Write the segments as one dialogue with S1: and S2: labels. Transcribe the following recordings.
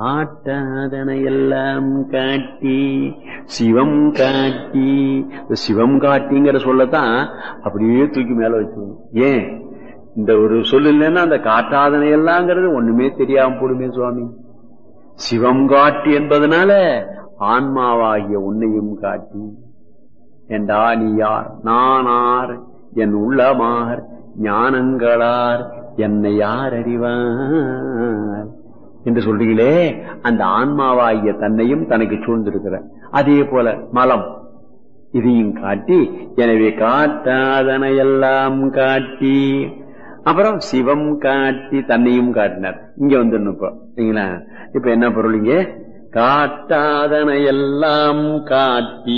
S1: காட்டாதன எல்லாம் காட்டி சிவம் காட்டி இந்த சிவம் காட்டிங்கிற சொல்லத்தான் அப்படியே தூக்கி மேல வச்சுக்கணும் ஏன் இந்த ஒரு சொல்லு இல்லைன்னா அந்த காட்டாதனை எல்லாங்கிறது ஒண்ணுமே தெரியாம போடுமே சுவாமி சிவம் காட்டி என்பதனால ஆன்மாவாகிய உன்னையும் காட்டி என்றா நீ யார் நானார் என் உள்ளமார் ஞானங்களார் என்னை யார் அறிவார் என்று சொல்றீங்களே அந்த ஆன்மாவாகிய தன்னையும் தனக்கு சூழ்ந்திருக்கிற அதே போல மலம் இதையும் காட்டி எனவே காட்டாதன எல்லாம் காட்டி அப்புறம் சிவம் காட்டி தன்னையும் காட்டினார் இங்க வந்துடணும் இப்போ சரிங்களா இப்ப என்ன பொருள் இங்க காட்டாதன எல்லாம் காட்டி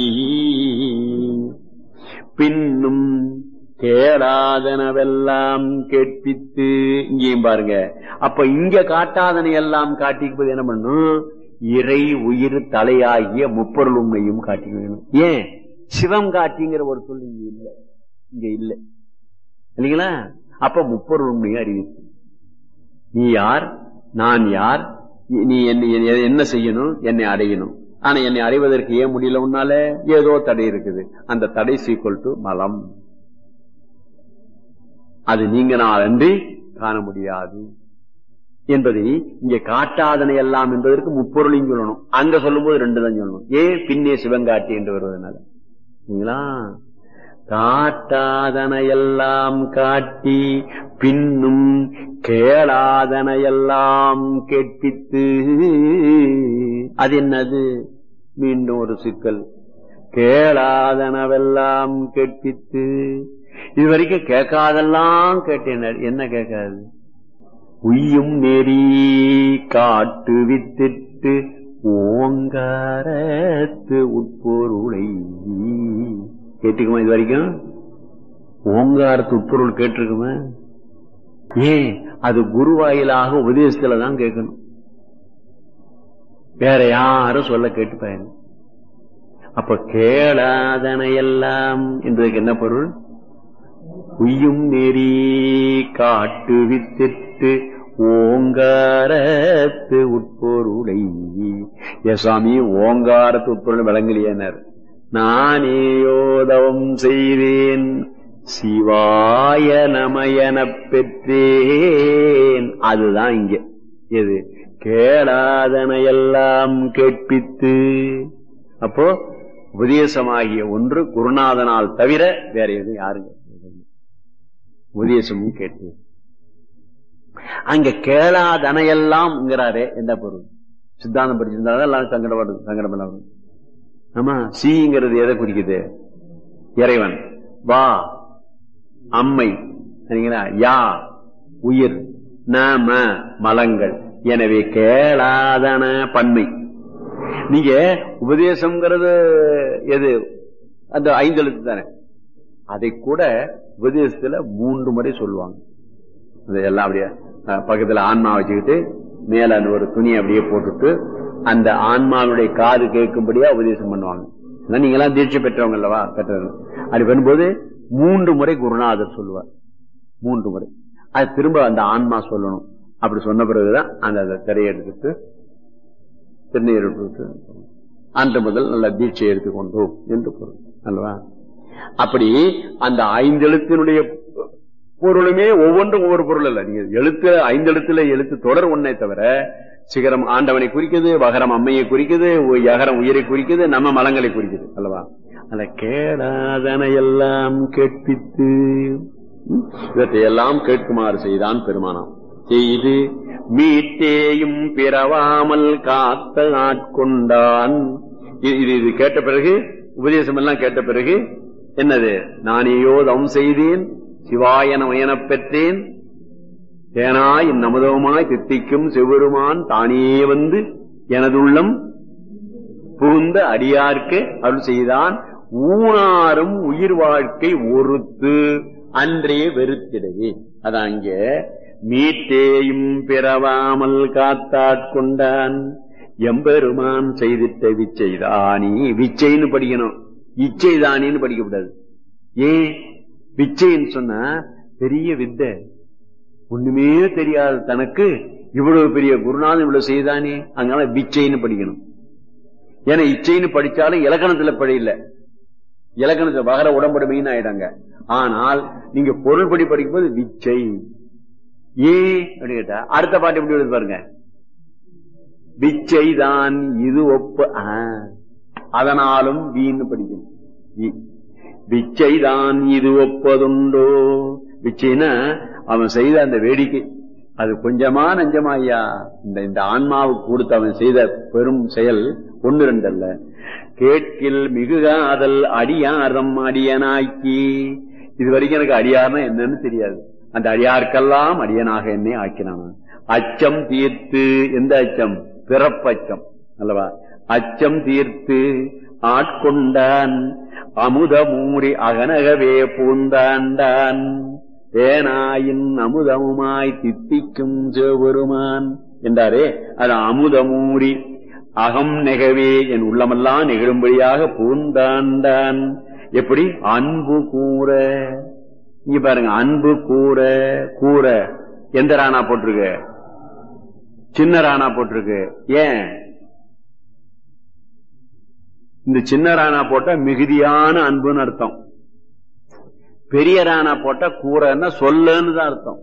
S1: பின்னும் கேளாதனவெல்லாம் கேட்பித்து இங்கேயும் பாருங்க அப்ப இங்க காட்டாதனை எல்லாம் காட்டிக்கும்போது என்ன பண்ணும் இறை உயிர் தலையாகிய முப்பொருள் உண்மையும் காட்டி வேணும் ஏன் சிவம் காட்டிங்கிற ஒரு சொல் இங்க இல்ல இங்க இல்ல இல்லைங்களா அப்ப முப்பொருள் உண்மையை அறிவித்து நீ யார் நான் யார் நீ என்ன என்ன செய்யணும் என்னை அடையணும் ஆனா என்னை அடைவதற்கு ஏன் முடியல உன்னால ஏதோ தடை இருக்குது அந்த தடை சீக்வல் டு மலம் அது நீங்க நான் அன்றி காண முடியாது என்பதை இங்க காட்டாதனை எல்லாம் என்பதற்கு முப்பொருளையும் சொல்லணும் அங்க சொல்லும் போது ரெண்டு தான் சொல்லணும் ஏன் பின்னே சிவங்காட்டி என்று வருவதனால சரிங்களா காட்டாதன எல்லாம் காட்டி பின்னும் கேளாதன எல்லாம் கேட்பித்து அது என்னது மீண்டும் ஒரு சிக்கல் கேளாதனவெல்லாம் கேட்பித்து இது வரைக்கும் கேட்காதெல்லாம் கேட்டேன் என்ன கேட்காது உய்யும் நெறி காட்டு வித்திட்டு ஓங்காரத்து உட்பொருளை கேட்டுக்குமா இது வரைக்கும் ஓங்காரத்து உட்பொருள் கேட்டிருக்குமா ஏன் அது குருவாயிலாக உபதேசத்துல தான் கேட்கணும் வேற யாரும் சொல்ல கேட்டு பயன் அப்ப கேளாதன எல்லாம் என்பதற்கு என்ன பொருள் உய்யும் நெறி காட்டு வித்திட்டு ஓங்காரத்து உட்பொருளை சாமி ஓங்காரத்து உட்பொருள் விளங்கலையனர் நானேயோதவம் செய்வேன் சிவாய நமயனப் பெற்றேன் அதுதான் இங்க எது கேளாதனையெல்லாம் கேட்பித்து அப்போ உபதேசமாகிய ஒன்று குருநாதனால் தவிர வேற எதுவும் யாருங்க உபதேசமும் கேட்டு அங்க கேளாதனையெல்லாம்ங்கிறாரே என்ன பொருள் சித்தாந்தம் படிச்சிருந்தாலும் எல்லாம் சங்கடப்படும் சங்கடம் எல்லாம் ஆமா சீங்கிறது எதை குறிக்குது இறைவன் வா அம்மை சரிங்களா யா உயிர் நாம மலங்கள் எனவே கேளாதன பன்மை நீங்க உபதேசம்ங்கிறது எது அந்த ஐந்தெழுத்து தானே அதை கூட உபதேசத்துல மூன்று முறை சொல்லுவாங்க எல்லாம் அப்படியே பக்கத்துல ஆன்மா வச்சுக்கிட்டு மேல அந்த ஒரு துணியை அப்படியே போட்டுட்டு அந்த ஆன்மாவுடைய காது கேட்கும்படியா உபதேசம் பண்ணுவாங்க நீங்க எல்லாம் தீட்சை பெற்றவங்க அல்லவா பெற்றவங்க அப்படி பண்ணும்போது மூன்று முறை குருநாதர் சொல்லுவார் மூன்று முறை அது திரும்ப அந்த ஆன்மா சொல்லணும் அப்படி சொன்ன பிறகுதான் அந்த திரையை எடுத்துட்டு திருநீர் விட்டு அன்று முதல் நல்ல தீட்சை எடுத்துக்கொண்டோம் என்று பொருள் அல்லவா அப்படி அந்த ஐந்தெழுத்தினுடைய பொருளுமே ஒவ்வொன்றும் ஒவ்வொரு பொருள் அல்ல நீங்க எழுத்து ஐந்தெழுத்துல எழுத்து தொடர் ஒன்னே தவிர சிகரம் ஆண்டவனை குறிக்குது வகரம் அம்மையை குறிக்குது யகரம் உயிரை குறிக்குது நம்ம மலங்களை குறிக்குது அல்லவா அந்த கேடாதன எல்லாம் கேட்பித்து இவற்றை எல்லாம் கேட்குமாறு செய்தான் பெருமானாம் செய்து மீட்டேயும் பிறவாமல் காத்த ஆட்கொண்டான் இது இது கேட்ட பிறகு உபதேசம் எல்லாம் கேட்ட பிறகு என்னது நானேயோ தம் செய்தேன் சிவாயன உயனப் பெற்றேன் தேனாய் நமதவுமாய் தித்திக்கும் செவ்வருமான் தானே வந்து எனதுள்ளம் புகுந்த அடியார்க்கு அருள் செய்தான் ஊனாரும் உயிர் வாழ்க்கை ஒருத்து அன்றே வெறுத்திடவே அதான் அங்க மீட்டேயும் பிறவாமல் காத்தாட்கொண்டான் எம்பெருமான் செய்திட்ட விச்சைதானி விச்சைன்னு படிக்கணும் இச்சைதானின்னு படிக்கக்கூடாது ஏன் விச்சைன்னு சொன்னா பெரிய வித்தை ஒண்ணுமே தெரியாத தனக்கு இவ்வளவு பெரிய குருநாதன் இவ்வளவு செய்தானே அங்கனால பிச்சைன்னு படிக்கணும் ஏன்னா இச்சைன்னு படிச்சாலும் இலக்கணத்துல படி இல்ல இலக்கணத்துல வகர உடம்புடைமைன்னு ஆயிடாங்க ஆனால் நீங்க பொருள்படி படிக்கும்போது விச்சை ஏ அப்படின்னு கேட்டா அடுத்த பாட்டு எப்படி வருது பாருங்க விச்சைதான் இது ஒப்ப ஆ, அதனாலும் வீன்னு படிக்கணும் வி. விச்சைதான் இது ஒப்பதுண்டோ விச்சைனா அவன் செய்த அந்த வேடிக்கை அது கொஞ்சமா நஞ்சமா ஐயா இந்த இந்த ஆன்மாவுக்கு கொடுத்து அவன் செய்த பெரும் செயல் ஒன்னு ரெண்டு அல்ல கேட்கில் மிகுகாதல் அடியாரம் அடியனாக்கி இது வரைக்கும் எனக்கு அடியார்னா என்னன்னு தெரியாது அந்த அடியார்க்கெல்லாம் அடியனாக என்னை ஆக்கினான் அச்சம் தீர்த்து எந்த அச்சம் பிறப்பச்சம் அல்லவா அச்சம் தீர்த்து ஆட்கொண்டான் அமுதமூறி அகனகவே பூந்தாண்டான் ஏனாயின் அமுதமுமாய் தித்திக்கும் சிவபெருமான் என்றாரே அது அமுதமூறி அகம் நெகவே என் உள்ளமெல்லாம் நெகிழும்படியாக பூந்தாண்டான் எப்படி அன்பு கூற இங்க பாருங்க அன்பு கூற கூற எந்த ராணா போட்டிருக்கு சின்ன ராணா போட்டிருக்கு ஏன் இந்த சின்ன ராணா போட்டா மிகுதியான அன்புன்னு அர்த்தம் பெரிய ராணா போட்டா கூறன்னா சொல்லுன்னு தான் அர்த்தம்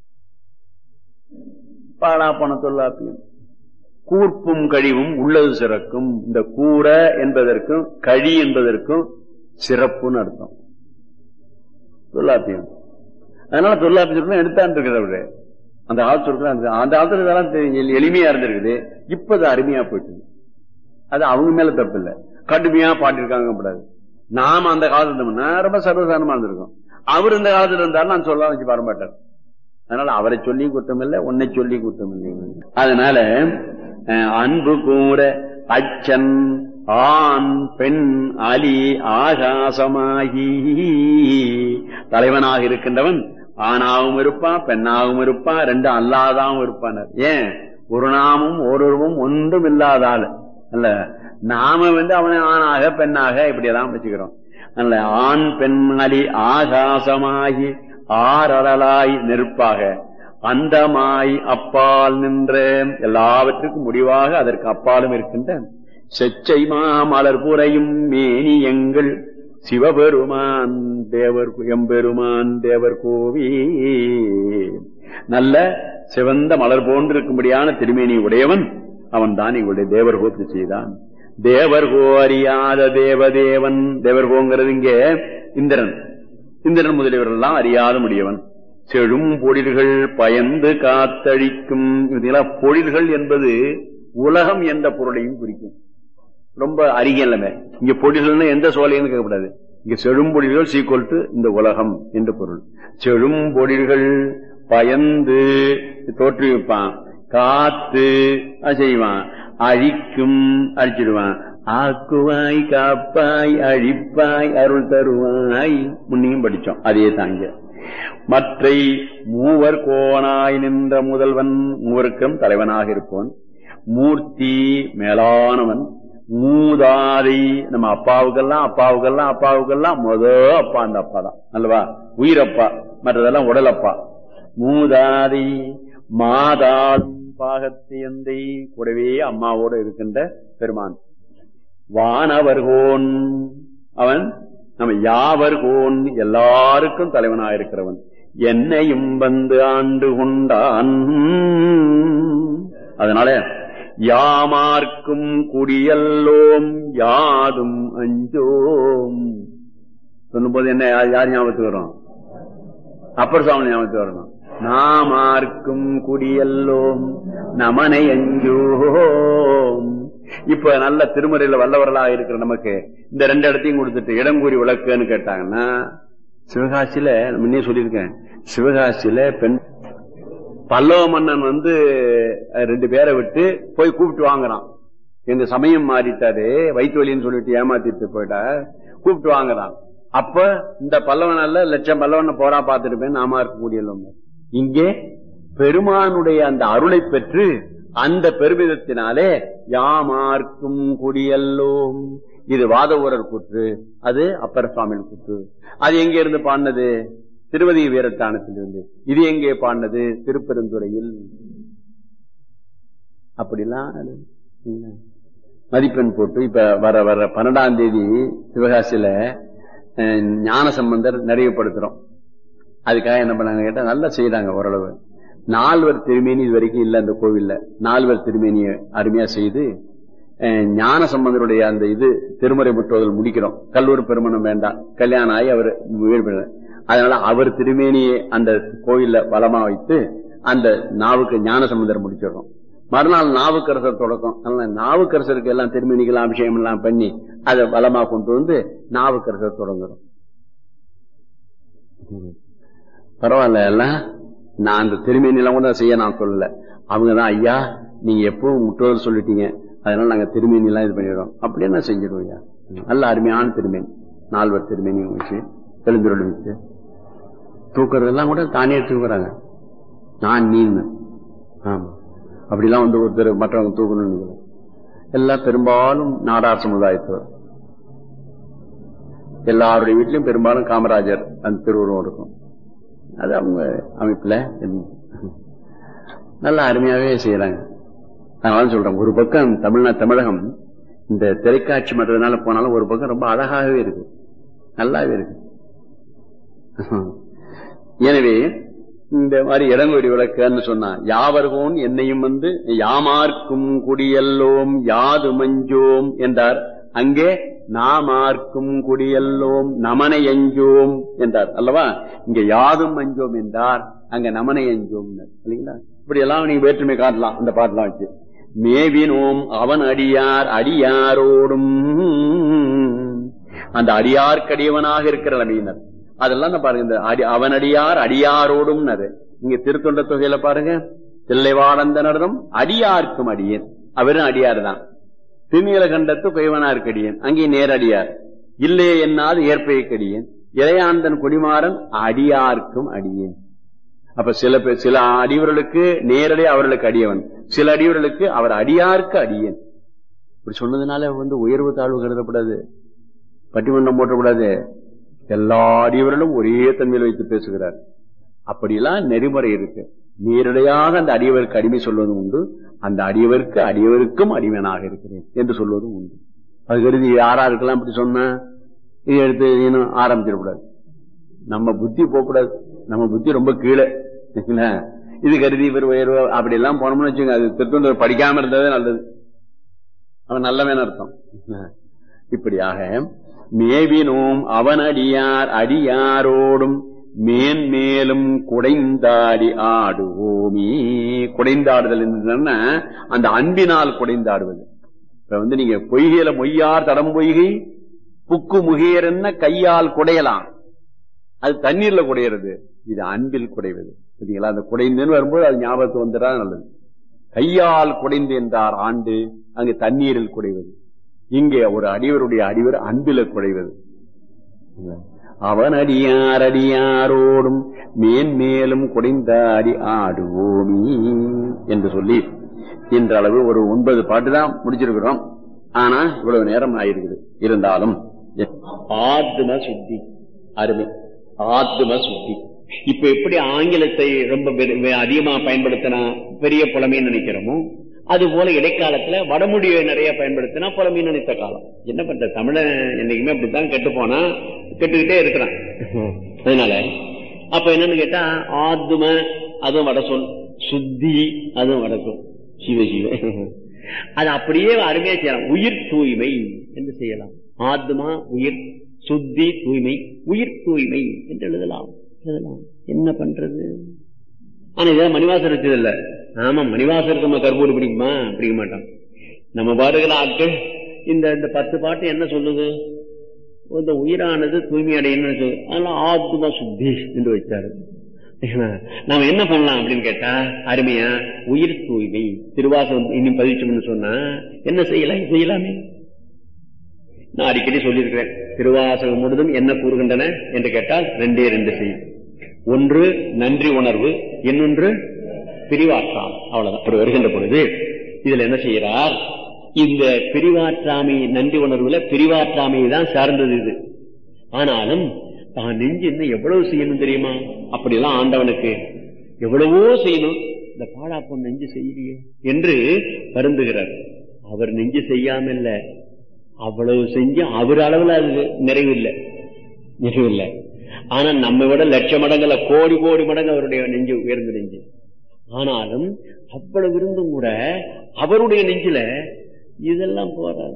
S1: பாடா பண தொல்லாப்பியம் கூர்ப்பும் கழிவும் உள்ளது சிறக்கும் இந்த கூற என்பதற்கும் கழி என்பதற்கும் சிறப்புன்னு அர்த்தம் தொல்லாப்பியம் அதனால தொல்லாப்பியம் எடுத்தான் இருக்கிறவரு அந்த காலத்து சொல்ற அந்த காலத்துல இதெல்லாம் தெ- எளிமையா இருந்திருக்குது இப்ப அது அருமையா போயிட்டு அது அவங்க மேல தப்பு இல்ல கடுமையா பாட்டிருக்காங்க கூடாது நாம அந்த காலத்துல இருந்தோம்னா ரொம்ப சர்வசாதாரணமா இருந்திருக்கோம் அவர் இந்த காலத்துல இருந்தாலும் நான் சொல்ல வச்சு பாட மாட்டார் அதனால அவரை சொல்லி குற்றம் இல்லை உன்னை சொல்லி குற்றம் இல்லை அதனால அஹ், அன்பு கூற அச்சன் ஆண் பெண் அலி ஆகாசமாகி தலைவனாக இருக்கின்றவன் ஆணாகவும் இருப்பான் பெண்ணாகவும் இருப்பான் ரெண்டும் அல்லாதாவும் இருப்பான் ஏன் ஒரு நாமும் ஓரொருவும் ஒன்றும் இல்லாத ஆளு அல்ல நாம வந்து அவனை ஆணாக பெண்ணாக இப்படியெல்லாம் வச்சுக்கிறோம் அல்ல ஆண் பெண் அலி ஆகாசமாகி ஆரலாய் நெருப்பாக அந்தமாய் அப்பால் நின்ற எல்லாவற்றுக்கும் முடிவாக அதற்கு அப்பாலும் இருக்கின்ற செச்சை மாமலர் புரையும் மேனி எங்கள் சிவபெருமான் தேவர் எம்பெருமான் தேவர் கோவி நல்ல சிவந்த மலர் போன்றிருக்கும்படியான திருமேனி உடையவன் அவன் தான் இவருடைய தேவர் கோப்பு செய்தான் தேவர்கோ அறியாத தேவதேவன் தேவர்கோங்கிறது இங்கே இந்திரன் இந்திரன் முதலியவர்கள் எல்லாம் அறியாத முடியவன் செழும் பொழில்கள் பயந்து காத்தழிக்கும் இதெல்லாம் பொழில்கள் என்பது உலகம் என்ற பொருளையும் குறிக்கும் ரொம்ப அருகிலமே இங்க பொடிகள்னு எந்த சோலையும் கேட்கக்கூடாது இங்க செழும்பொடிகள் சீக்குவல் டு இந்த உலகம் என்று பொருள் செழும்பொடிகள் பயந்து தோற்றுவிப்பான் காத்து அது செய்வான் அழிக்கும் அழிச்சிடுவான் ஆக்குவாய் காப்பாய் அழிப்பாய் அருள் தருவாய் முன்னையும் படிச்சோம் அதே தாங்க மற்றை மூவர் கோனாய் நின்ற முதல்வன் மூவருக்கும் தலைவனாக இருப்பவன் மூர்த்தி மேலானவன் மூதாதை நம்ம அப்பாவுக்கெல்லாம் அப்பாவுக்கெல்லாம் அப்பாவுக்கெல்லாம் முத அப்பா அந்த அப்பா தான் அல்லவா உயிரப்பா மற்றதெல்லாம் உடலப்பா மூதாதை மாதாள் பாகத்தியந்தை கூடவே அம்மாவோடு இருக்கின்ற பெருமான் வானவர்கோன் அவன் நம்ம யாவர்கோன் எல்லாருக்கும் தலைவனாக இருக்கிறவன் என்னையும் வந்து ஆண்டு கொண்டான் அதனால யாமார்க்கும் குடியல்லோம் யாதும் அஞ்சோம் சொல்லும்போது என்ன யார் யார் ஞாபகத்துக்கு வரும் அப்பர் சுவாமி ஞாபகத்துக்கு வரணும் நாமார்க்கும் குடியல்லோம் நமனை அஞ்சோம் இப்ப நல்ல திருமுறையில வல்லவர்களாக இருக்கிற நமக்கு இந்த ரெண்டு இடத்தையும் கொடுத்துட்டு இடம் கூறி விளக்குன்னு கேட்டாங்கன்னா சிவகாசியில முன்னே சொல்லியிருக்கேன் சிவகாசியில பெண் பல்லவ மன்னன் வந்து அஹ், ரெண்டு பேரை விட்டு போய் கூப்பிட்டு வாங்குறான் எங்க சமயம் மாறிட்டாரு வயிற்று வலின்னு சொல்லிட்டு ஏமாத்திட்டு போயிட்டா கூப்பிட்டு வாங்குறான் அப்ப இந்த பல்லவனால லட்சம் பல்லவனை போரா பார்த்துட்டு நாம இருக்கக்கூடிய இங்கே பெருமானுடைய அந்த அருளை பெற்று அந்த பெருமிதத்தினாலே யாமார்க்கும் குடியல்லோம் இது வாத ஊரர் கூற்று அது அப்பர் சுவாமியின் கூற்று அது எங்க இருந்து பாடினது திருவதி வீரத்தானத்திலிருந்து இது எங்கே பாடினது திருப்பெருந்துறையில் அப்படிலாம் அது, இல்ல. மதிப்பெண் போட்டு இப்ப வர வர பன்னெண்டாம் தேதி சிவகாசியில அஹ், ஞான சம்பந்தர் நிறைவுபடுத்துறோம் அதுக்காக என்ன பண்ணாங்க கேட்டா நல்லா செய்யறாங்க ஓரளவு நால்வர் திருமேனி இது வரைக்கும் இல்ல அந்த கோவில்ல நால்வர் திருமேனியை அருமையா செய்து அஹ், ஞான சம்பந்தருடைய அந்த இது திருமுறை முற்றுவதல் முடிக்கிறோம் கல்லூரி பெருமணம் வேண்டாம் கல்யாணம் ஆகி அவர் வீடு பெற- அதனால அவர் திருமேனியை அந்த கோயில்ல வளமா வைத்து அந்த நாவுக்கு ஞான சம்பந்தர் முடிச்சிடுறோம் மறுநாள் நாவுக்கரசர் தொடக்கம் அதனால நாவுக்கரசருக்கு எல்லாம் திருமேனிகள் அபிஷேகம் எல்லாம் பண்ணி அதை வளமா கொண்டு வந்து நாவுக்கரசர் தொடங்குறோம் பரவாயில்ல எல்லாம் நான் அந்த திருமேனிலாம் கூட செய்ய நான் சொல்லல அவங்கதான் ஐயா நீங்க எப்பவும் முற்றோர் சொல்லிட்டீங்க அதனால நாங்க திருமேனி எல்லாம் இது பண்ணிடுறோம் அப்படியே நான் செஞ்சிருவோம் ஐயா நல்ல அருமையான திருமேனி நால்வர் திருமேனி வச்சு தெளிந்துருள் வச்சு தூக்குறதெல்லாம் கூட தானே தூக்குறாங்க நான் நீன்னு ஆமா அப்படிலாம் வந்து ஒருத்தர் மற்றவங்க தூக்கணும்னு இல்லை. எல்லாம் பெரும்பாலும் நாடார் சமுதாயத்தவர் எல்லாருடைய வீட்லயும் பெரும்பாலும் காமராஜர் அந்த திருவுருவம் இருக்கும் அது அவங்க அமைப்புல இருந்து. நல்லா அருமையாவே செய்யறாங்க அதனால சொல்றேன் ஒரு பக்கம் தமிழ்நா தமிழகம் இந்த திரைக்காட்சி மற்றதுனால போனாலும் ஒரு பக்கம் ரொம்ப அழகாகவே இருக்கு நல்லாவே இருக்கு எனவே இந்த மாதிரி இடங்கொடி விளக்கன்னு சொன்னா யாவர்கோன் என்னையும் வந்து யாமார்க்கும் குடியல்லோம் யாது மஞ்சோம் என்றார் அங்கே நாமார்க்கும் குடியல்லோம் நமனை எஞ்சோம் என்றார் அல்லவா இங்க யாதும் மஞ்சோம் என்றார் அங்க நமனை எஞ்சோம் இல்லைங்களா இப்படி எல்லாம் நீங்க வேற்றுமை காட்டலாம் அந்த பாட்டெல்லாம் வச்சு மேவினோம் அவன் அடியார் அடியாரோடும் அந்த அடியார்க்கடியவனாக இருக்கிற நிலைமையினர் அதெல்லாம் தான் பாருங்க இந்த அடி அவனடியார் அடியாரோடும் இங்க திருத்தொண்ட தொகையில பாருங்க தில்லைவாடந்தனரும் அடியார்க்கும் அடியேன் அவரும் அடியார் தான் திருநீலகண்டத்து குயவனாருக்கு அடியேன் அங்கே நேரடியார் இல்லையே என்னாது ஏற்பைக்கடியேன் இளையாந்தன் குடிமாறன் அடியார்க்கும் அடியேன் அப்ப சில பேர் சில அடியவர்களுக்கு நேரடி அவர்களுக்கு அடியவன் சில அடியவர்களுக்கு அவர் அடியார்க்கு அடியேன் இப்படி சொன்னதுனால வந்து உயர்வு தாழ்வு கருதப்படாது பட்டிமன்றம் போட்டக்கூடாது எல்லா அடியவர்களும் ஒரே தன்மையில் வைத்து பேசுகிறார் அப்படியெல்லாம் நெறிமுறை இருக்கு நேரடியாக அந்த அடியவருக்கு அடிமை சொல்வதும் உண்டு அந்த அடியவருக்கு அடியவருக்கும் அடிமையனாக இருக்கிறேன் என்று சொல்வதும் உண்டு அது கருதி யாரா இருக்கலாம் இப்படி சொன்ன இது எடுத்து இன்னும் ஆரம்பிச்சிடக்கூடாது நம்ம புத்தி போகக்கூடாது நம்ம புத்தி ரொம்ப கீழே சரிங்களா? இது கருதி இவர் உயர்வு அப்படி எல்லாம் போனோம்னு வச்சுங்க அது திருத்தொண்டர் படிக்காம இருந்ததே நல்லது அவன் நல்லவன் அர்த்தம் இப்படியாக மேவினோம் அவன் அடியார் அடியாரோடும் மேன்மேலும் குடைந்தாடி ஆடுவோமே குடைந்தாடுதல் என்னன்னா அந்த அன்பினால் குடைந்தாடுவது இப்ப வந்து நீங்க பொய்கையில மொய்யார் தடம் பொய்கை புக்கு முகையர் என்ன கையால் குடையலாம் அது தண்ணீர்ல குடையிறது இது அன்பில் குடைவது சரிங்களா அந்த குடைந்துன்னு வரும்போது அது ஞாபகத்து வந்துடா நல்லது கையால் குடைந்து என்றார் ஆண்டு அங்கு தண்ணீரில் குடைவது இங்கே ஒரு அடிவருடைய அடிவர் அன்பில குடைவது அவன் அடியார் அடியாரோடும் மேன்மேலும் குடைந்தாடி ஆடுவோமி என்று சொல்லி இன்ற அளவு ஒரு ஒன்பது பாட்டு தான் முடிச்சிருக்கிறோம் ஆனா இவ்வளவு நேரம் ஆயிருக்குது இருந்தாலும் ஆத்ம சுத்தி அருமை ஆத்ம சுத்தி இப்ப எப்படி ஆங்கிலத்தை ரொம்ப பெரு- அதிகமா பயன்படுத்தினா பெரிய புலமைன்னு நினைக்கிறோமோ அது போல இடைக்காலத்துல வடமொழியை நிறைய பயன்படுத்தினா புலமைன்னு நினைத்த காலம் என்ன பண்ற தமிழன் என்னைக்குமே அப்படித்தான் கெட்டு போனா கெட்டுக்கிட்டே இருக்கிறான் அதனால அப்ப என்னன்னு கேட்டா ஆத்ம அதுவும் வட சொல் சுத்தி அதுவும் வட சொல் சிவ சிவ அது அப்படியே அருமையா செய்யலாம் உயிர் தூய்மை என்று செய்யலாம் ஆத்மா உயிர் சுத்தி தூய்மை உயிர் தூய்மை என்று எழுதலாம் எழுதலாம் என்ன பண்றது ஆனா இதான் மணிவாசர் வச்சது இல்ல ஆமா மணிவாசருக்கு நம்ம கற்பூர் பிடிக்குமா பிடிக்க மாட்டோம் நம்ம பாடுகிற ஆட்கள் இந்த இந்த பத்து பாட்டு என்ன சொல்லுது இந்த உயிரானது தூய்மை அடையணும்னு சொல்லு அதெல்லாம் ஆத்ம சுத்தி என்று வச்சாரு நாம என்ன பண்ணலாம் அப்படின்னு கேட்டா அருமையா உயிர் தூய்மை திருவாசகம் இன்னும் பதிச்சோம்னு சொன்னா என்ன செய்யலாம் செய்யலாமே நான் அடிக்கடி சொல்லியிருக்கிறேன் திருவாசகம் முழுதும் என்ன கூறுகின்றன என்று கேட்டால் ரெண்டே ரெண்டு செய்யும் ஒன்று நன்றி உணர்வு இன்னொன்று பிரிவாற்றாம் அவ்வளவுதான் அப்படி வருகின்ற பொழுது இதுல என்ன செய்யறார் இந்த பிரிவாற்றாமை நன்றி உணர்வுல பிரிவாற்றாமையை தான் சார்ந்தது இது ஆனாலும் தான் நெஞ்சு என்ன எவ்வளவு செய்யணும் தெரியுமா அப்படிலாம் ஆண்டவனுக்கு எவ்வளவோ செய்யணும் இந்த பாழாப்பம் நெஞ்சு செய்யலையே என்று வருந்துகிறார் அவர் நெஞ்சு செய்யாம இல்ல அவ்வளவு செஞ்சு அவர் அளவுல அது நிறைவில்லை நிறைவில்லை ஆனா நம்ம விட லட்ச மடங்குல கோடி கோடி மடங்கு அவருடைய நெஞ்சு உயர்ந்த நெஞ்சு ஆனாலும் அவ்வளவு இருந்தும் கூட அவருடைய நெஞ்சில இதெல்லாம் போறாது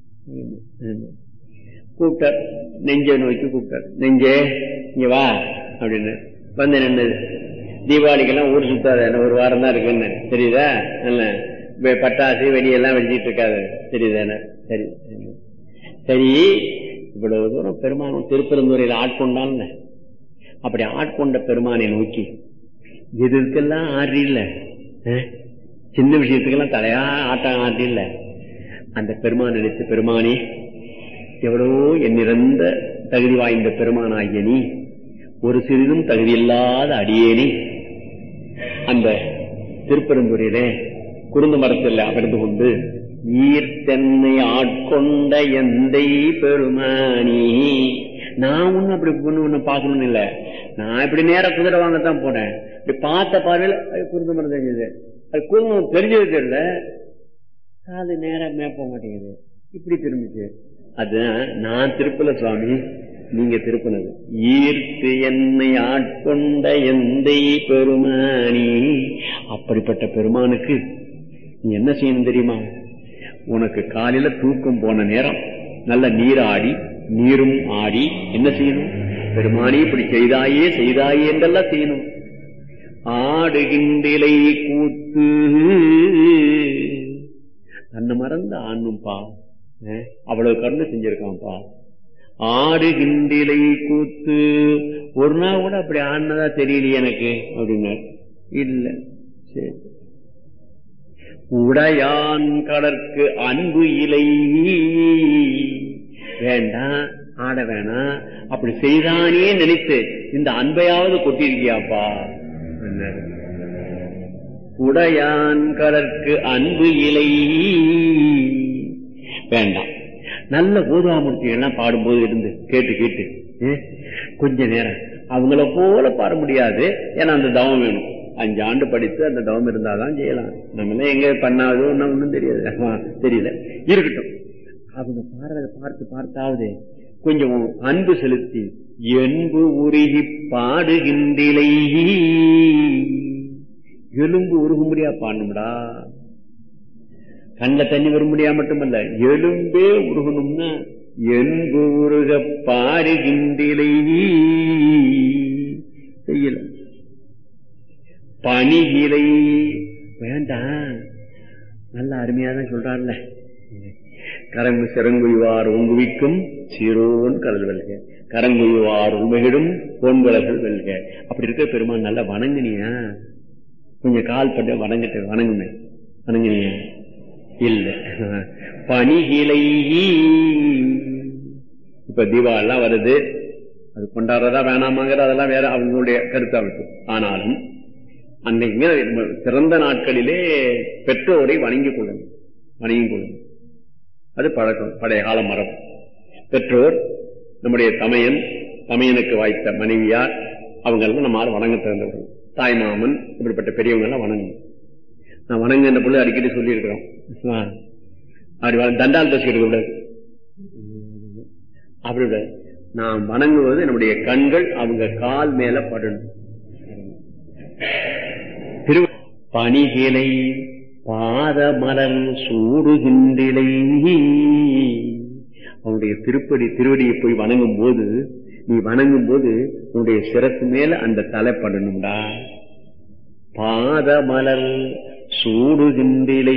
S1: கூப்பிட்டார் நெஞ்சை நோக்கி கூப்பிட்டார் நெஞ்சே இங்க வா அப்படின்னு வந்து நின்னது தீபாவளிக்கெல்லாம் ஊர் சுத்தாத என்ன ஒரு வாரம் தான் இருக்குன்னு தெரியுதா இல்ல வெ- பட்டாசு வெடியெல்லாம் வெடிச்சிட்டு இருக்காது தெரியுதானே சரி சரி இவ்வளவு தூரம் பெருமான் திருப்பெருந்துறையில் ஆட்கொண்டான் அப்படி ஆட்கொண்ட பெருமானை நோக்கி எதுக்கெல்லாம் ஆடுறி இல்ல சின்ன விஷயத்துக்கெல்லாம் தலையா ஆட்டம் ஆடுறி இல்ல அந்த பெருமான் நினைத்த பெருமானே எவ்வளவோ எண்ணிறந்த தகுதி வாய்ந்த பெருமானாகிய நீ ஒரு சிறிதும் தகுதியில்லாத அடியேனி அந்த திருப்பெருந்துறையிலே குருந்த மரத்தில் அமர்ந்து கொண்டு ஈர்த்தென்னை ஆட்கொண்ட எந்தை பெருமானி நான் ஒண்ணும் அப்படி ஒண்ணு ஒண்ணு பார்க்கணும்னு இல்ல நான் இப்படி நேரா குதிரை வாங்கத்தான் போனேன் இப்படி பார்த்த பார்வையில் அது குருந்த மரம் தெரிஞ்சது அது குருந்தம் தெரிஞ்சது தெரியல காது நேரா மேப்ப மாட்டேங்குது இப்படி திரும்பிச்சு அதுதான் நான் திருப்பல சுவாமி நீங்க திருப்பினது ஈர்த்து என்னை ஆட்கொண்ட எந்தை பெருமானி அப்படிப்பட்ட பெருமானுக்கு நீ என்ன செய்யணும் தெரியுமா உனக்கு காலையில தூக்கம் போன நேரம் நல்ல நீராடி நீரும் ஆடி என்ன செய்யணும் பெருமானி இப்படி செய்தாயே செய்தாயே என்றெல்லாம் செய்யணும் ஆடுகின்றிலை கூத்து தன்னை மறந்து ஆண்ணும்பா அஹ், அவ்வளவு கருணை செஞ்சிருக்கான்ப்பா ஆடுகின்றிலை கூத்து ஒரு நாள் கூட அப்படி ஆடினதா தெரியலையே எனக்கு அப்படின்னார் இல்ல சரி உடையான் கடற்கு அன்பு இலை வேண்டாம் ஆட வேணாம் அப்படி செய்தானே நினைத்து இந்த அன்பையாவது கொட்டிருக்கியாப்பா என்னாரு. உடையான் கடற்கு அன்பு இலை வேண்டாம் நல்ல கோதாமூர்த்தி எல்லாம் பாடும்போது இருந்து கேட்டு கேட்டு ஏ, கொஞ்ச நேரம் அவங்கள போல பாட முடியாது ஏன்னா அந்த தவம் வேணும் அஞ்சு ஆண்டு படித்து அந்த தவம் இருந்தாதான் செய்யலாம் நம்மளே எங்க பண்ணாதோ ஒன்னும் ஒண்ணும் தெரியாது ஆமா, தெரியல இருக்கட்டும் அவங்க பாடுறத பார்த்து பார்த்தாவது கொஞ்சம் அன்பு செலுத்தி என்பு உருகி பாடுகின்றிலை எலும்பு உருகும்படியா பாடணும்டா கண்ட தண்ணி வரும்படியா மட்டுமல்ல எலும்பே உருகணும்னா என்பு உருக பாடுகின்றிலை செய்யல பணிகிலை வேண்டாம் நல்ல அருமையா தான் சொல்றாருல்ல கரங்கு சிறங்குய்வார் ஒங்குவிக்கும் சீரோன் கடல் வெல்க கரங்குய்வார் உண்மையிடும் பொன்கலர்கள் வெல்க அப்படி இருக்க பெருமான் நல்லா வணங்குனியா கொஞ்சம் கால் பட்டு வணங்கிட்டு வணங்குமே வணங்குனியா இல்ல பணிகிலை இப்ப தீபாவளி எல்லாம் வருது அது கொண்டாடுறதா வேணாமாங்கிற அதெல்லாம் வேற அவங்களுடைய கருத்தா விட்டு ஆனாலும் அன்னைக்கு சிறந்த நாட்களிலே பெற்றோரை வணங்கிக் கொள்ளணும் வணங்கிக் கொள்ளணும் அது பழக்கம் பழைய கால மரம் பெற்றோர் நம்முடைய தமையன் தமையனுக்கு வாய்த்த மனைவியார் அவங்க எல்லாம் நம்மால் வணங்க திறந்தவர்கள் தாய்மாமன் இப்படிப்பட்ட பெரியவங்க எல்லாம் வணங்கணும் நான் வணங்க இந்த பிள்ளை அடிக்கடி சொல்லி இருக்கிறோம் அப்படி வ- தண்டால் பசி எடுக்க கூடாது அப்படி விடாது நாம் வணங்குவது நம்முடைய கண்கள் அவங்க கால் மேல படணும் திரு பணிகிளை பாதமலர் சூடுகின்றிலை அவனுடைய திருப்படி திருவடியை போய் வணங்கும் போது நீ வணங்கும் போது உன்னுடைய சிரத்து மேல அந்த தலை படணும்டா பாதமலர் சூடுகின்றிலை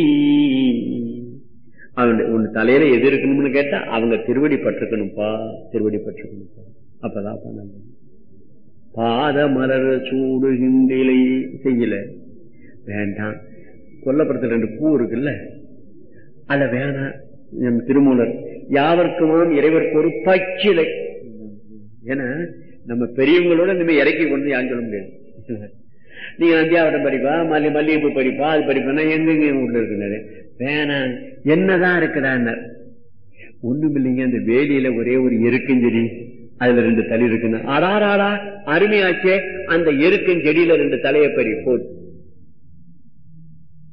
S1: அவன் உன் தலையில எது இருக்கணும்னு கேட்டா அவங்க திருவடி பட்டிருக்கணும்ப்பா திருவடி பட்டிருக்கணும்ப்பா அப்பதான் நல்லது பாதமலர் சூடுகின்றிலை செய்யல வேண்டாம் கொல்லப்புறத்துல ரெண்டு பூ இருக்குல்ல அத வேணாம் நம் திருமூலர் யாவர்க்குமாம் இறைவருக்கு ஒரு பச்சிலை ஏன்னா நம்ம பெரியவங்களோட நம்ம இறக்கி கொண்டு யாரும் சொல்ல முடியாது நீங்க நந்தியாவட்டம் படிப்பா மல்லி மல்லிகைப்பூ படிப்பா அது படிப்பா எங்கெங்க உள்ள இருக்குனாரு வேணாம் என்னதான் இருக்குடான்னார் ஒண்ணும் இல்லைங்க அந்த வேலியில ஒரே ஒரு எருக்கஞ்செடி அதுல ரெண்டு தலை இருக்குன்னு ஆடாடாடா அருமையாச்சே அந்த எருக்கஞ்செடியில ரெண்டு தலையை பறி போட்டு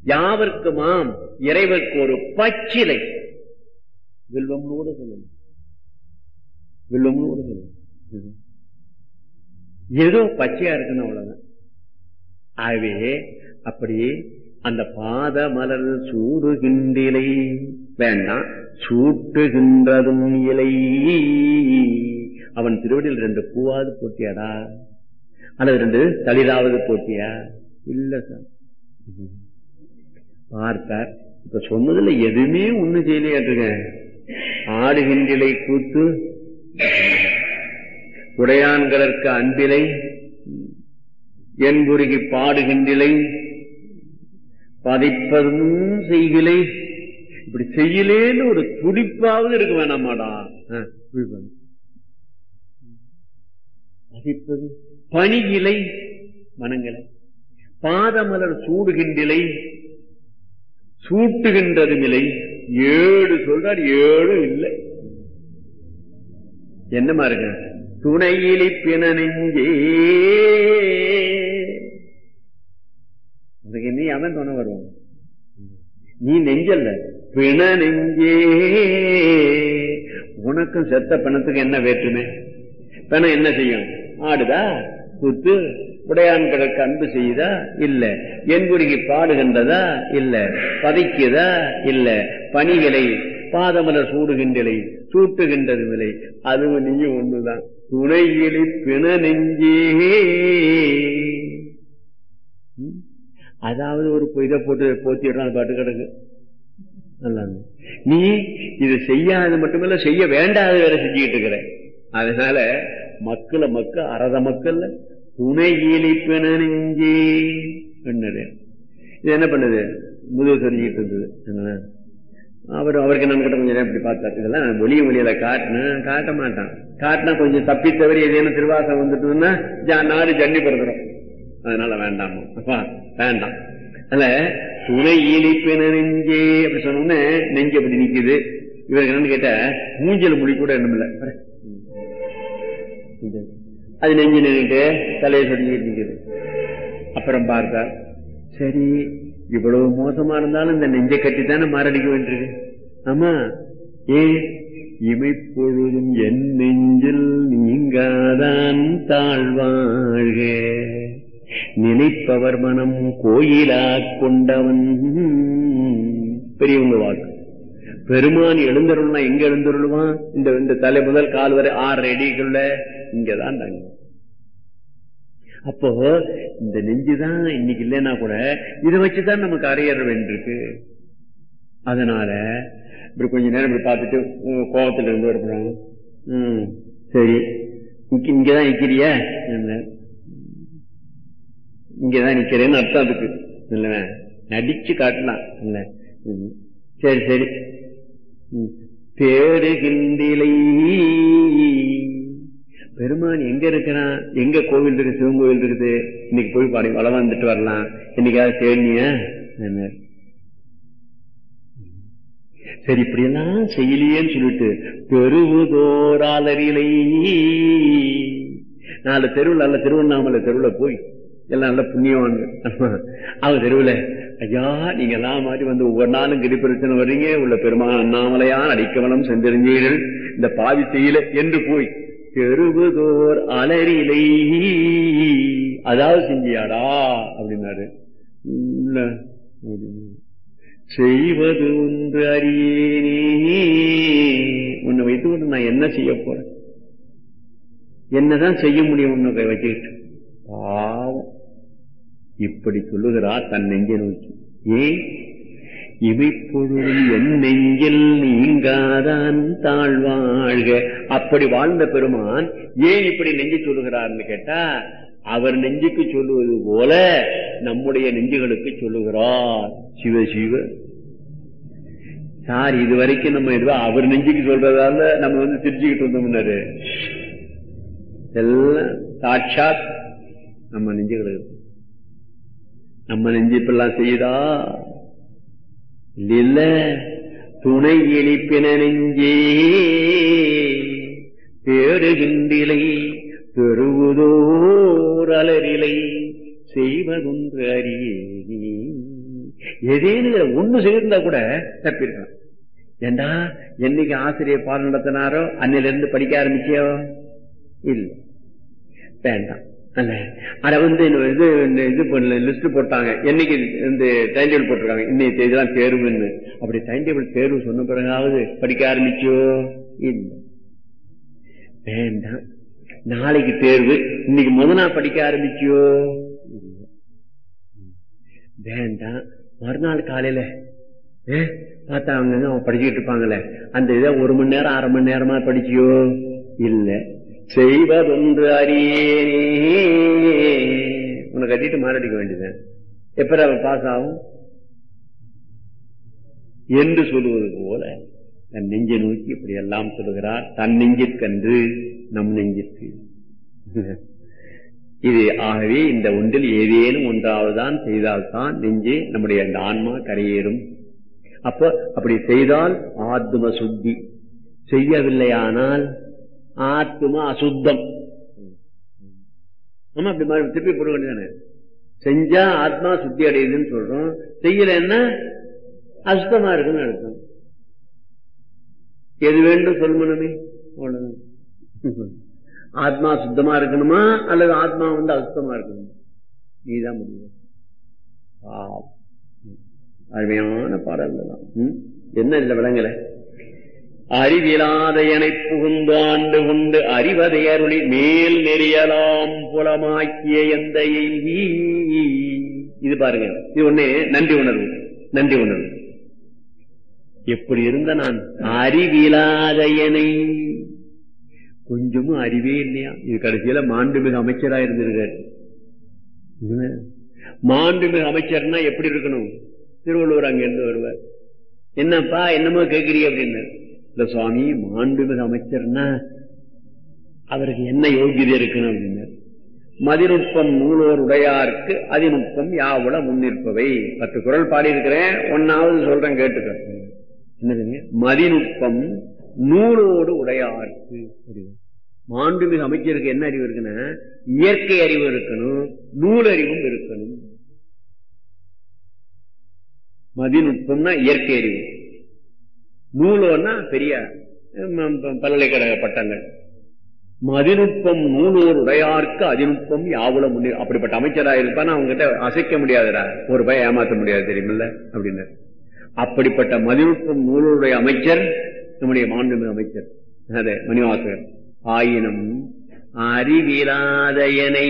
S1: யாவர்க்குமாம் இறைவர்க்கு ஒரு பச்சிலை வில்வம்னோடு சொல்லணும் வில்வம்னோடு சொல்லணும் ஏதோ பச்சையா இருக்குன்னு அவ்வளவுதான் ஆகவே அப்படி அந்த பாத மலர் சூடுகின்றிலை வேண்டாம் சூட்டுகின்றதும் இலை அவன் திருவடியில் ரெண்டு பூவாவது போட்டியாடா அல்லது ரெண்டு தளிராவது போட்டியா இல்ல சார் பார்த்தார் இப்ப சொன்னதுல எதுவுமே ஒண்ணு செய்யலையாட்டுங்க ஆடுகின்றிலை கூத்து உடையான்களற்கு அன்பிலை என்புருகி பாடுகின்றிலை பதிப்பதும் செய்கிலை இப்படி செய்யலேன்னு ஒரு துடிப்பாவது இருக்க வேணாமாடா பதிப்பது பணிகிலை மனங்களை பாதமலர் சூடுகின்றிலை சூட்டுகின்றது நிலை ஏழு சொல்றார் ஏழு இல்லை என்னமா இருக்கு துணையிலி பின நெஞ்சே அதுக்கு நீ அவன் துணை வருவான் நீ நெஞ்சல்ல பிண நெஞ்சே உனக்கும் செத்த பிணத்துக்கு என்ன வேற்றுமை பிணம் என்ன செய்யும் ஆடுதா குத்து உடையான் கிடக்கு அன்பு செய்யுதா இல்ல என்புருகி பாடுகின்றதா இல்ல பதைக்குதா இல்ல பணிகளை பாதமலர் சூடுகின்றலை சூட்டுகின்றது விலை அதுவும் நீயும் ஒண்ணுதான் துணையிலி பிண நெஞ்சே அதாவது ஒரு இதை போட்டு போத்திடுறான் பாட்டு கிடக்கு நல்லா நீ இது செய்யாது மட்டுமில்ல செய்ய வேண்டாத வேற செஞ்சுக்கிட்டு இருக்கிற அதனால மக்களை மக்கள் அறத மக்கள்ல துணை இழிப்பின நெஞ்சே என்னது இது என்ன பண்ணுது முதுகு தெரிஞ்சுக்கிட்டு இருந்தது அவர் அவருக்கு நான் கிட்ட கொஞ்சம் நேரம் இப்படி பார்த்தாரு இதெல்லாம் ஒளிய ஒளியில காட்டினேன் காட்ட மாட்டான் காட்டினா கொஞ்சம் தப்பி தவறி ஏதேனும் திருவாசம் வந்துட்டுன்னா நாடு ஜன்னி பிறந்துடும் அதனால வேண்டாமா அப்பா வேண்டாம் அதுல துணை இழிப்பின நெஞ்சே அப்படி சொன்னோன்னே நெஞ்சு அப்படி நிக்குது இவருக்கு என்னன்னு கேட்ட மூஞ்சல் மொழி கூட என்னமில்ல அது நெஞ்சு நின்றுட்டு தலையை சொல்லிட்டு நிக்குது அப்புறம் பார்த்தா சரி இவ்வளவு மோசமா இருந்தாலும் இந்த நெஞ்சை கட்டித்தானே மாரடிக்க வேண்டியிருக்கு ஆமா ஏ இமைப்பொழுதும் என் நெஞ்சில் நீங்காதான் தாழ்வாழ்க நினைப்பவர் மனம் கோயிலா கொண்டவன் பெரியவங்க வாக்கு பெருமான் எழுந்தருள்னா எங்க எழுந்தருள்வான் இந்த இந்த தலை முதல் கால் வரை ஆறு அடிக்குள்ள இங்கதான் தாங்க அப்போ இந்த நெஞ்சுதான் இன்னைக்கு இல்லைன்னா கூட இதை வச்சுதான் நமக்கு அறையற வேண்டியிருக்கு அதனால இப்படி கொஞ்ச நேரம் இப்படி பார்த்துட்டு கோபத்துல இருந்து வருகிறோம் உம் சரி இங்கதான் நிக்கிறியா என்ன இங்கதான் நிக்கிறேன்னு அர்த்தம் அதுக்கு இல்ல நடிச்சு காட்டலாம் இல்ல சரி சரி தேடுகின்றிலை பெருமான் எங்க இருக்கிறான் எங்க கோவில் இருக்கு சிவன் கோவில் இருக்குது இன்னைக்கு போய் பாடி வளம் வந்துட்டு வரலாம் இன்னைக்காவது தேடினிய சரி இப்படி எல்லாம் செய்யலையேன்னு சொல்லிட்டு தெருவுதோராலரிலை நாலு தெருவில் நல்ல திருவண்ணாமலை தெருவில் போய் எல்லாம் நல்ல புண்ணியவான் அவங்க தெருவில் ஐயா நீங்க எல்லாம் மாதிரி வந்து ஒவ்வொரு நாளும் கிரி பிரச்சனை வர்றீங்க உள்ள பெருமான் அண்ணாமலையான் அடிக்கவனம் செஞ்சிருந்தீர்கள் இந்த பாவி செய்யல என்று போய் தெருவுதோர் அலரிலை அதாவது செஞ்சியாடா அப்படின்னாரு இல்ல செய்வது ஒன்று அறியேனே உன்னை வைத்து கொண்டு நான் என்ன செய்ய போறேன் என்னதான் செய்ய முடியும் உன்னை வச்சுக்கிட்டு பாவம் இப்படி சொல்லுகிறா தன் நெஞ்சை நோக்கி ஏன் இவைப்பொழுதும் என் நெஞ்சில் நீங்காதான் தாழ்வாழ்க அப்படி வாழ்ந்த பெருமான் ஏன் இப்படி நெஞ்சு சொல்லுகிறார்னு கேட்டா அவர் நெஞ்சுக்கு சொல்லுவது போல நம்முடைய நெஞ்சுகளுக்கு சொல்லுகிறார் சிவ சிவ சார் இது வரைக்கும் நம்ம இதுவா அவர் நெஞ்சுக்கு சொல்றதால நம்ம வந்து சிரிச்சுக்கிட்டு இருந்தோம்னாரு எல்லாம் சாட்சாத் நம்ம நெஞ்சுகளுக்கு நம்ம நெஞ்சு இப்பெல்லாம் செய்யுதா இல்ல துணை இனிப்பின நெஞ்சே தேடுகின்றிலை பெறுவதோர் அலரிலை செய்வதொன்று அறியே ஏதேனும் இதுல ஒண்ணு செய்திருந்தா கூட தப்பிருக்கலாம் ஏண்டா என்னைக்கு ஆசிரியர் பாடம் நடத்தினாரோ அன்னில இருந்து படிக்க ஆரம்பிச்சியோ இல்ல வேண்டாம் அல்ல அத வந்து இந்த இது இந்த இது பண்ணல லிஸ்ட் போட்டாங்க என்னைக்கு இந்த டைம் டேபிள் போட்டிருக்காங்க இன்னைக்கு தேதி தான் தேர்வுன்னு அப்படி டைம் டேபிள் தேர்வு சொன்ன பிறகாவது படிக்க ஆரம்பிச்சோ இல்ல வேண்டாம் நாளைக்கு தேர்வு இன்னைக்கு முத நாள் படிக்க ஆரம்பிச்சியோ இல்ல வேண்டாம் மறுநாள் காலையில ஏ, பார்த்தா அவங்க அவங்க படிச்சுக்கிட்டு இருப்பாங்களே அந்த இதை ஒரு மணி நேரம் அரை மணி நேரமா படிச்சியோ இல்ல செய்வதொன்று அறியேனே உன்னை கட்டிட்டு மாரடிக்க வேண்டியது எப்ப பாஸ் ஆகும் என்று சொல்லுவது போல தன் நெஞ்சை நோக்கி இப்படி எல்லாம் சொல்லுகிறார் தன் நெஞ்சிற்கன்று நம் நெஞ்சிற்கு இது ஆகவே இந்த ஒன்றில் ஏதேனும் ஒன்றாவதுதான் செய்தால்தான் நெஞ்சே நம்முடைய அந்த ஆன்மா கரையேறும் அப்ப அப்படி செய்தால் ஆத்ம சுத்தி செய்யவில்லையானால் ஆத்ம அசுத்தம் ஆமா அப்படி மாதிரி திருப்பி போட வேண்டியதானே செஞ்சா ஆத்மா சுத்தி அடையுதுன்னு சொல்றோம் செய்யலைன்னா அசுத்தமா இருக்குன்னு அர்த்தம் எது வேண்டும் சொல்லுமனமே அவ்வளவுதான் ஆத்மா சுத்தமா இருக்கணுமா அல்லது ஆத்மா வந்து அசுத்தமா இருக்கணுமா நீதான் முடியும் பாவம். அருமையான பாடல் தான் ம்? என்ன இல்ல விளங்கல அறிவிலாத எனை புகுந்து ஆண்டு கொண்டு அறிவதை அருளி மேல் நெறியலாம் புலமாக்கிய எந்த இது பாருங்க இது ஒண்ணே நன்றி உணர்வு நன்றி உணர்வு எப்படி இருந்த நான் அறிவிலாத எனை கொஞ்சமும் அறிவே இல்லையா இது கடைசியில மாண்புமிகு அமைச்சரா இருந்திருக்காரு என்ன? மாண்புமிகு அமைச்சர்னா எப்படி இருக்கணும் திருவள்ளுவர் அங்க இருந்து வருவார் என்னப்பா என்னமோ கேட்கிறீ அப்படின்னு இல்ல சுவாமி மாண்புமிகு அமைச்சர்னா அவருக்கு என்ன யோகியதை இருக்கணும் அப்படின்னார் மதிநுட்பம் நூலோர் உடையாருக்கு அதிநுட்பம் யாவுல முன்னிற்பவை பத்து குரல் பாடி இருக்கிறேன் ஒன்னாவது சொல்றேன் கேட்டுக்க என்னதுங்க மதிநுட்பம் நூலோடு உடையாருக்கு அறிவு. மாண்புமிகு அமைச்சருக்கு என்ன அறிவு இருக்குன்னா இயற்கை அறிவு இருக்கணும் நூல் அறிவும் இருக்கணும் மதிநுட்பம்னா இயற்கை அறிவு நூலோன்னா பெரிய ம், ப- பல்கலைக்கழக பட்டங்கள் மதிநுட்பம் நூலோர் உடையார்க்கு அதிநுட்பம் யாவுல முன்னே அப்படிப்பட்ட அமைச்சரா இருப்பான்னு அவங்க கிட்ட அசைக்க முடியாதுடா ஒரு பய ஏமாத்த முடியாது தெரியுமில்ல அப்படின்னு அப்படிப்பட்ட மதிநுட்பம் நூலுடைய அமைச்சர் நம்முடைய மாண்புமிகு அமைச்சர் அதே மணிவாசகர் ஆயினும் அறிவிலாதயனை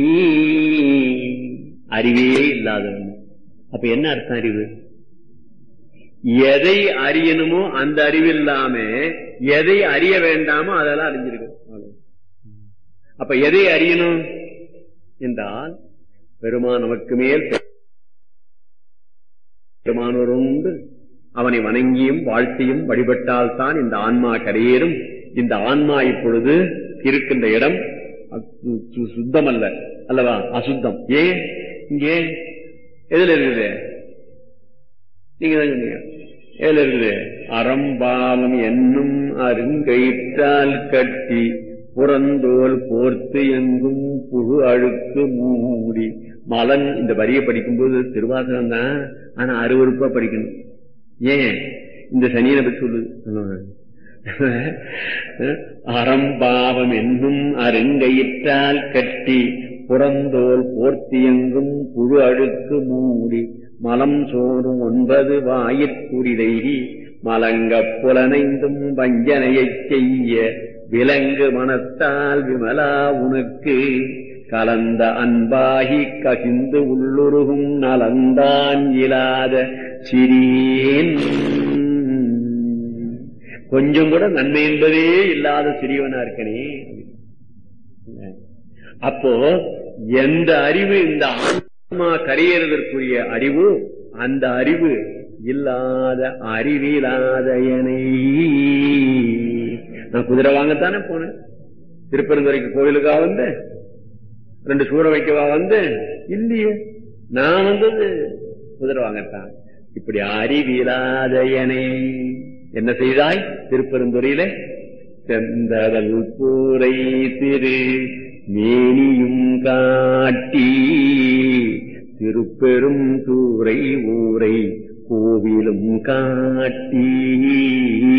S1: அறிவே இல்லாதவன் அப்ப என்ன அர்த்தம் அறிவு எதை அறியணுமோ அந்த அறிவு இல்லாம எதை அறிய வேண்டாமோ அதெல்லாம் அறிஞ்சிருக்கு அவ்வளவு. அப்ப எதை அறியணும் என்றால் பெருமான் நமக்கு மேல் பெருமானோர் உண்டு அவனை வணங்கியும் வாழ்த்தியும் வழிபட்டால் தான் இந்த ஆன்மா கரையேறும் இந்த ஆன்மா இப்பொழுது இருக்கின்ற இடம் அ- சு- சுத்தம் அல்ல அல்லவா அசுத்தம் ஏன் இங்கே எதுல இருக்குது நீங்க தான் சொன்னீங்க எதுல இருக்குது அறம்பாவம் என்னும் அருங்கயிற்றால் கட்டி புறந்தோல் போர்த்து எங்கும் புழு அழுக்கு மூடி மலன் இந்த வரியை படிக்கும்போது திருவாசகம் தான் ஆனா அருவருப்பா படிக்கணும் ஏன் இந்த சனியனை பற்றி சொல்லுது அறம்பாவம் என்னும் அருங்கயிற்றால் கட்டி புறந்தோல் போர்த்தியங்கும் புழு அழுக்கு மூடி மலம் சோறும் ஒன்பது வாயிற்குரிதை மலங்கப் புலனைந்தும் வஞ்சனையைச் செய்ய விலங்கு மனத்தால் விமலா உனக்கு கலந்த அன்பாகி கசிந்து உள்ளுருகும் நலந்தான் இலாத சிறியேன் கொஞ்சம் கூட நன்மை என்பதே இல்லாத சிறியவனா இருக்கனே அப்போ எந்த அறிவு இந்த ஆன்மா கரையேறுவதற்குரிய அறிவு அந்த அறிவு இல்லாத அறிவிலாதயனை நான் குதிரை வாங்கத்தானே போனேன் திருப்பெருந்துறைக்கு கோயிலுக்கா வந்து ரெண்டு சூற வைக்கவா வந்து இல்லையே நான் வந்தது குதிரை வாங்கத்தான் இப்படி அறிவிலாதயனை என்ன செய்தாய் திருப்பெருந்துறையில செந்தடல் கூரை திரு மேனியும் காட்டி திருப்பெரும் தூரை ஊரை கோவிலும் காட்டி